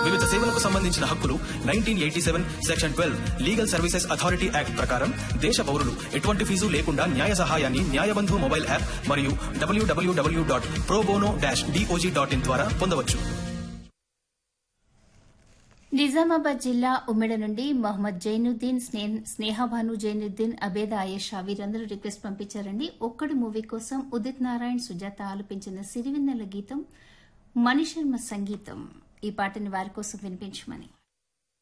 వివిధ సేవలకు సంబంధించిన హక్కులు nineteen eighty seven section twelve legal services authority act ప్రకారం దేశ పౌరులు ఎటువంటి ఫీజు లేకుండా న్యాయ సహాయాన్ని న్యాయబంధు మొబైల్ యాప్ మరియు WWW dot pro bono dash DOJ dot in ద్వారా పొందవచ్చు నిజామాబాద్ జిల్లా ఉమ్మెడ నుండి మొహమ్మద్ జైనుద్దీన్ స్నే- స్నేహభాను జైనుద్దీన్ అబేద ఆయేషా వీరందరూ రిక్వెస్ట్ పంపించారండి ఒక్కడి మూవీ కోసం ఉదిత్ నారాయణ్ సుజాత ఆలపించిన సిరివెన్నెల గీతం మణిశర్మ సంగీతం ఈ పాటని వారి కోసం వినిపించమని